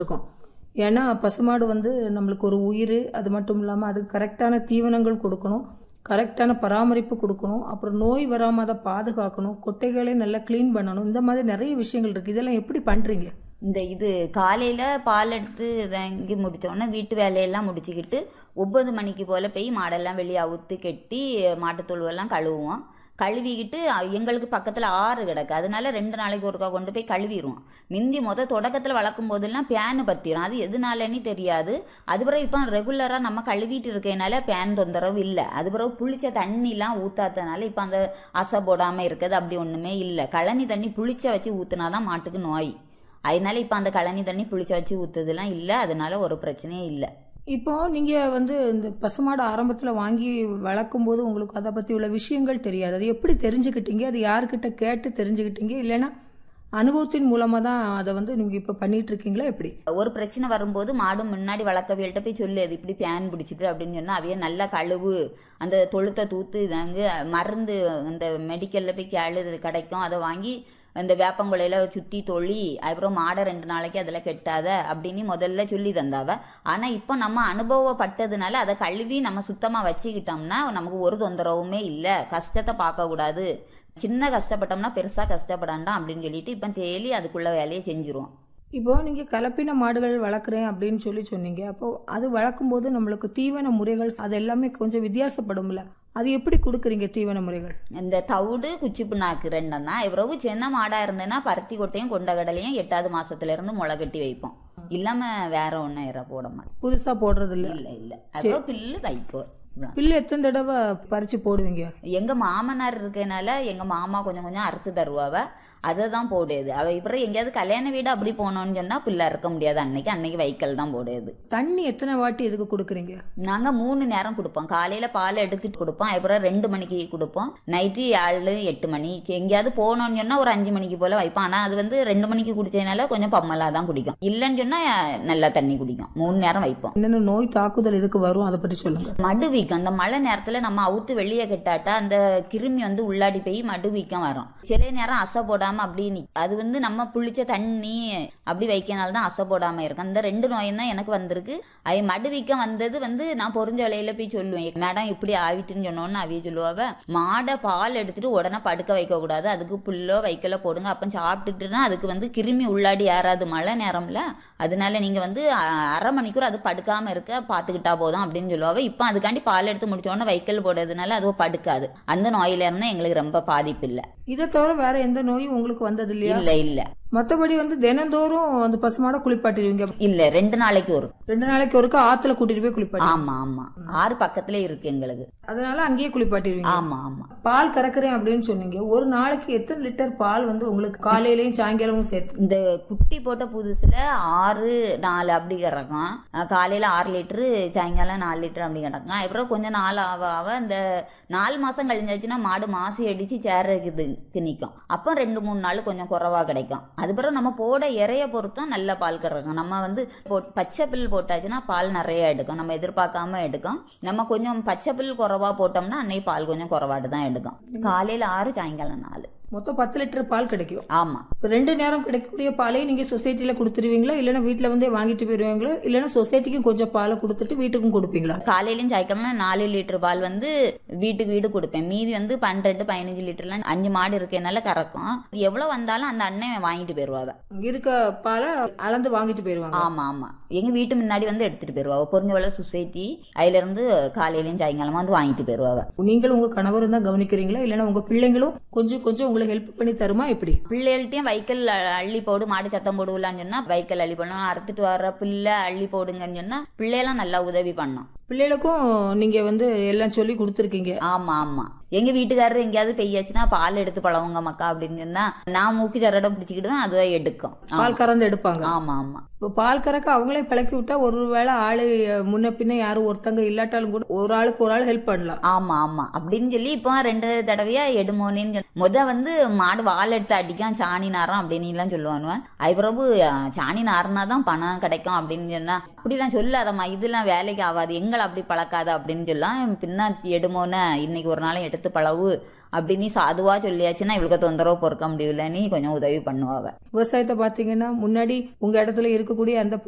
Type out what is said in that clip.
இருக்கும் ஏன்னா பசுமாடு வந்து நம்மளுக்கு ஒரு உயிர் அது மட்டும் இல்லாமல் அதுக்கு கரெக்டான தீவனங்கள் கொடுக்கணும் கரெக்டான பராமரிப்பு கொடுக்கணும் அப்புறம் நோய் வராமல் அதை பாதுகாக்கணும் கொட்டைகளை நல்லா க்ளீன் பண்ணணும் இந்த மாதிரி நிறைய விஷயங்கள் இருக்குது இதெல்லாம் எப்படி பண்ணுறீங்க இந்த இது காலையில் பால் எடுத்து வாங்கி முடித்தோடனே வீட்டு வேலையெல்லாம் முடிச்சுக்கிட்டு ஒன்பது மணிக்கு போல் போய் மாடெல்லாம் வெளியே அவுத்து கெட்டி மாட்டுத்தொழுவெல்லாம் கழுவுவோம் கழுவிக்கிட்டு எங்களுக்கு பக்கத்தில் ஆறு கிடக்கு அதனால ரெண்டு நாளைக்கு ஒருக்கா கொண்டு போய் கழுவிடுவோம் மிந்தி முத தொடக்கத்தில் வளர்க்கும் போதெல்லாம் பேனு பத்திரும் அது எதுனாலன்னு தெரியாது அது பிறகு இப்போ ரெகுலராக நம்ம கழுவிட்டு இருக்கனால பேன் தொந்தரவு இல்லை அது பிறகு புளிச்ச தண்ணிலாம் ஊத்தாதனால இப்போ அந்த அசை போடாமல் இருக்குது அப்படி ஒன்றுமே இல்லை கழனி தண்ணி புளிச்ச வச்சு ஊற்றுனாதான் மாட்டுக்கு நோய் அதனால இப்போ அந்த கழனி தண்ணி புளிச்ச வச்சு ஊற்றுறதுலாம் இல்லை அதனால ஒரு பிரச்சனையும் இல்லை இப்போ நீங்க வந்து இந்த பசுமாடு ஆரம்பத்துல வாங்கி வளர்க்கும் போது உங்களுக்கு அதை பத்தி உள்ள விஷயங்கள் தெரியாது அது எப்படி தெரிஞ்சுக்கிட்டீங்க அது யாருக்கிட்ட கேட்டு தெரிஞ்சுக்கிட்டீங்க இல்லைன்னா அனுபவத்தின் மூலமா தான் அதை வந்து நீங்க இப்ப பண்ணிட்டு இருக்கீங்களா எப்படி ஒரு பிரச்சனை வரும்போது மாடு முன்னாடி வளர்க்கவியல்கிட்ட போய் சொல்லு அது இப்படி பேன் பிடிச்சிட்டு அப்படின்னு சொன்னா அவைய நல்லா கழுவு அந்த தொழுத்தை தூத்து இதாங்க மருந்து அந்த மெடிக்கல்ல போய் கேளு இது கிடைக்கும் அதை வாங்கி அந்த வேப்பங்குலையில சுத்தி தொழி அப்புறம் மாடை ரெண்டு நாளைக்கு அதில் கெட்டாத அப்படின்னு முதல்ல சொல்லி தந்தாவ ஆனா இப்போ நம்ம அனுபவப்பட்டதுனால அதை கழுவி நம்ம சுத்தமா வச்சுக்கிட்டோம்னா நமக்கு ஒரு தொந்தரவுமே இல்லை கஷ்டத்தை பார்க்க கூடாது சின்ன கஷ்டப்பட்டோம்னா பெருசா கஷ்டப்படாண்டாம் அப்படின்னு சொல்லிட்டு இப்போ டெய்லி அதுக்குள்ள வேலையை செஞ்சிருவோம் இப்போ நீங்க கலப்பின மாடுகள் வளர்க்குறேன் அப்படின்னு சொல்லி சொன்னீங்க அப்போ அது வளர்க்கும் போது நம்மளுக்கு தீவன முறைகள் அது எல்லாமே கொஞ்சம் வித்தியாசப்படும்ல அது எப்படி கொடுக்குறீங்க தீவன முறைகள் இந்த தவிடு குச்சி புண்ணாக்கு ரெண்டும் தான் இவ்வளவு சின்ன மாடா இருந்ததுன்னா பருத்தி கொட்டையும் கொண்டகடலையும் எட்டாவது மாசத்துல இருந்து முளை கட்டி வைப்போம் இல்லாம வேற ஒன்றும் இற போட மாட்டோம் புதுசா போடுறது இல்ல இல்ல இல்ல அப்புறம் பில்லு வைக்கோ இவ்வளவு. பில்லு எத்தனை தடவை பறிச்சு போடுவீங்க எங்க மாமனார் இருக்கனால எங்க மாமா கொஞ்சம் கொஞ்சம் அறுத்து தருவாவ அதை தான் போடுது அவ அப்புறம் எங்கேயாவது கல்யாண வீடு அப்படி போனோம்னு சொன்னா பிள்ளை இருக்க முடியாது அன்னைக்கு அன்னைக்கு வைக்கல் தான் போடுது தண்ணி எத்தனை வாட்டி இதுக்கு கொடுக்குறீங்க நாங்க மூணு நேரம் கொடுப்போம் காலையில பால் எடுத்துட்டு கொடுப்போம் அப்புறம் ரெண்டு மணிக்கு கொடுப்போம் நைட்டு ஏழு எட்டு மணி எங்கேயாவது போனோம்னு சொன்னா ஒரு அஞ்சு மணிக்கு போல வைப்போம் ஆனா அது வந்து ரெண்டு மணிக்கு குடிச்சதுனால கொஞ்சம் பம்மலா தான் குடிக்கும் இல்லைன்னு சொன்னா நல்லா தண்ணி குடிக்கும் மூணு நேரம் வைப்போம் என்னென்ன நோய் தாக்குதல் இதுக்கு வரும் அதை பற்றி சொல்லுங்க மடு வீக்கம் அந்த மழை நேரத்துல நம்ம அவுத்து வெளியே கட்டாட்டா அந்த கிருமி வந்து உள்ளாடி போய் மடு வீக்கம் வரும் சில நேரம் அசை போடாம அப்படி நிக்கும். அது வந்து நம்ம புளிச்ச தண்ணி அப்படி வைக்கனால தான் அசை போடாம இருக்கும் அந்த ரெண்டு நோயும் தான் எனக்கு வந்திருக்கு அது மடு வீக்கம் வந்தது வந்து நான் பொறிஞ்ச வேலையில போய் சொல்லுவேன் மேடம் இப்படி ஆவிட்டுன்னு சொன்னோன்னு அவிய சொல்லுவாவ மாடை பால் எடுத்துட்டு உடனே படுக்க வைக்க கூடாது அதுக்கு புல்லோ வைக்கல போடுங்க அப்ப சாப்பிட்டுட்டுனா அதுக்கு வந்து கிருமி உள்ளாடி ஏறாது மழை நேரம்ல அதனால நீங்க வந்து அ- அரை மணிக்கூர் அது படுக்காம இருக்க பாத்துக்கிட்டா போதும் அப்படின்னு சொல்லுவாங்க இப்போ அதுக்காண்டி பால் எடுத்து முடிச்ச உடனே வைக்கல் போடுறதுனால அது படுக்காது அந்த நோயில இருந்தா எங்களுக்கு ரொம்ப பாதிப்பு இல்ல இதை தவிர வேற எந்த நோயும் உங்களுக்கு வந்தது இல்லையா இல்ல இல்ல மத்தபடி வந்து தினந்தோறும் அந்த பசுமாட குளிப்பாட்டிடுவீங்க இல்ல ரெண்டு நாளைக்கு ஒரு ரெண்டு நாளைக்கு ஒருக்கா ஆத்துல கூட்டிட்டு போய் குளிப்பாட்டி ஆமா ஆமா ஆறு பக்கத்துல இருக்கு எங்களுக்கு அதனால அங்கேயே குளிப்பாட்டிடுவீங்க ஆமா ஆமா பால் கறக்குறேன் அப்படின்னு சொன்னீங்க ஒரு நாளைக்கு எத்தனை லிட்டர் பால் வந்து உங்களுக்கு காலையிலயும் சாயங்காலமும் சேர்த்து இந்த குட்டி போட்ட புதுசுல ஆறு நாலு அப்படி கிடக்கும் அஹ் காலையில ஆறு லிட்டரு சாயங்காலம் நாலு லிட்டர் அப்படி கிடக்கும் அப்புறம் கொஞ்சம் நாள் ஆக ஆக இந்த நாலு மாசம் கழிஞ்சாச்சுன்னா மாடு மாசி அடிச்சு சேரக்குது திணிக்கும் அப்போ ரெண்டு மூணு நாள் கொஞ்சம் குறைவா கிடைக்கும் அதுக்கப்புறம் நம்ம போட இறைய பொறுத்தும் நல்ல பால் கறக்கும் நம்ம வந்து போ- பச்சை பில் போட்டாச்சுன்னா பால் நிறைய எடுக்கும் நம்ம எதிர்பார்க்காம எடுக்கும் நம்ம கொஞ்சம் பச்சை பில் குறைவா போட்டோம்னா அன்னைக்கு பால் கொஞ்சம் குறைவாட்டு தான் எடுக்கும் காலையில ஆறு சாயங்காலம் நாலு மொத்தம் பத்து லிட்டர் பால் கிடைக்கும் ஆமா இப்ப ரெண்டு நேரம் கிடைக்கக்கூடிய பாலையும் நீங்க சொசைட்டில கொடுத்துருவீங்களா இல்லைன்னா வீட்டுல வந்தே வாங்கிட்டு போயிருவீங்களா இல்லைன்னா சொசைட்டிக்கும் கொஞ்சம் பாலை கொடுத்துட்டு வீட்டுக்கும் கொடுப்பீங்களா காலையிலயும் சாய்க்காம நாலு லிட்டர் பால் வந்து வீட்டுக்கு வீடு கொடுப்பேன் மீதி வந்து பன்னெண்டு பதினஞ்சு லிட்டர்லாம் அஞ்சு மாடு இருக்கனால கறக்கும் எவ்வளவு வந்தாலும் அந்த அண்ணன் வாங்கிட்டு போயிருவாவ அங்க இருக்க பாலை அளந்து வாங்கிட்டு போயிருவாங்க ஆமா ஆமா எங்க வீட்டு முன்னாடி வந்து எடுத்துட்டு போயிருவாவ பொறிஞ்சவள சொசைட்டி அதுல இருந்து காலையிலயும் சாயங்காலமா வந்து வாங்கிட்டு போயிருவாவ நீங்களும் உங்க கணவரும் தான் கவனிக்கிறீங்களா இல்லைன்னா உங்க பிள்ளைங்களும் கொஞ்சம் கொஞ்சம் உங்களுக்கு ஹெல்ப் பண்ணி தருமா எப்படி பிள்ளைகள்ட்டையும் வைக்கல் அ- அள்ளி போடு மாடு சத்தம் போடுவலான்னு சொன்னா வைக்கல் அள்ளி போடணும் அறுத்துட்டு வர்ற பிள்ளை அள்ளி போடுங்கன்னு சொன்னா பிள்ளையெல்லாம் நல்லா உதவி பண்ணும் பிள்ளைகளுக்கும் நீங்க வந்து எல்லாம் சொல்லி கொடுத்துருக்கீங்க ஆமா ஆமா எங்க வீட்டுக்காரர் எங்கேயாவது பெய்யாச்சுன்னா பால் எடுத்து பழவுங்க மக்கா அப்படின்னு சொன்னா நான் மூக்கு சரடை பிடிச்சிக்கிட்டு அதுவே எடுக்கும் ஆமா. பால் கறந்து எடுப்பாங்க ஆமா ஆமா இப்போ பால் கறக்க அவங்களே பழக்கி விட்டா ஒரு வேளை ஆளு முன்ன பின்ன யாரும் ஒருத்தங்க இல்லாட்டாலும் கூட ஒரு ஆளுக்கு ஒரு ஆள் ஹெல்ப் பண்ணலாம் ஆமா ஆமா அப்படின்னு சொல்லி இப்போ ரெண்டு தடவையா எடுமோனின்னு சொல்லி முத வந்து மாடு வால் எடுத்து அடிக்கான் சாணி நாரம் அப்படின்னு எல்லாம் சொல்லுவானுவன் அதுபிறகு அஹ், சாணி நார்னா தான் பணம் கிடைக்கும் அப்படின்னு சொன்னா அப்படிலாம் சொல்லாதம்மா இதெல்லாம் வேலைக்கு ஆகாது எங்களை அப்படி பழக்காத அப்படின்னு சொல்லலாம் பின்னா எடுமோன இன்னைக்கு ஒரு நாளும் எடுத்து பழவு அப்படின்னு சாதுவா சொல்லியாச்சுன்னா இவளுக்கு தொந்தரவு பொறுக்க முடியல நீ கொஞ்சம் உதவி பண்ணுவாவ விவசாயத்தை பாத்தீங்கன்னா முன்னாடி உங்க இடத்துல இருக்கக்கூடிய அந்த